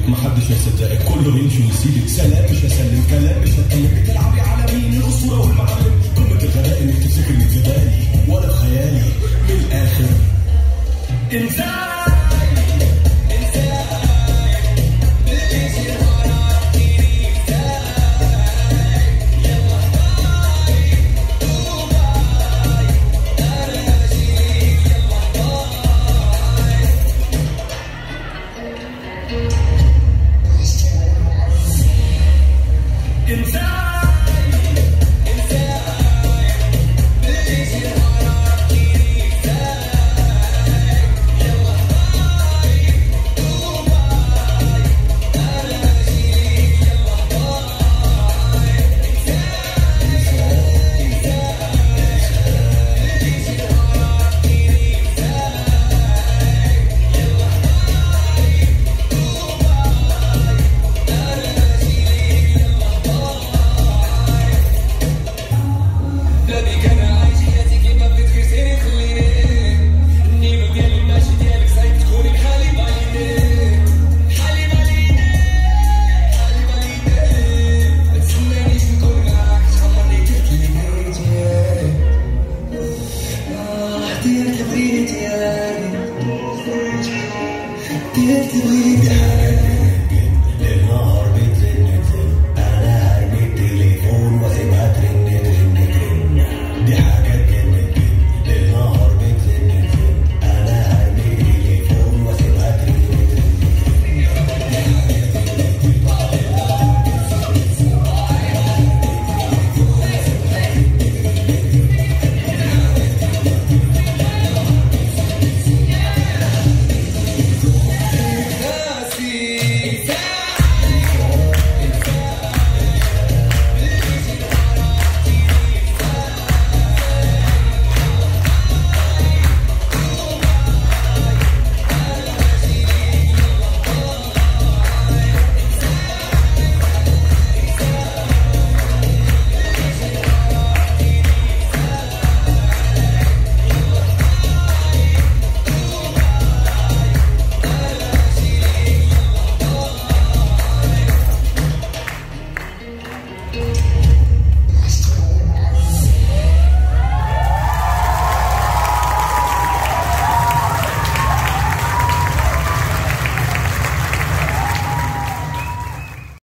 محدش هيصدقك كله يمشي ويسيبك سلام مش هسلم كلام مش هتكلم بتلعبي على مين الاسطوره والمعلم قمه الغباء انك تفتكر انك في بالي ولا في خيالي من الاخر انسان بلادي كان عايش حياتي كيما بديت في سيري خليني النيلو ديال الماشي ديالك صعيب تكوني بحالي باليدي حالي باليدي حالي باليدي ما تسنانيش نكون معاك تخمرني كيف لقيتي آه ديرت بغيتي ديرت بغيتي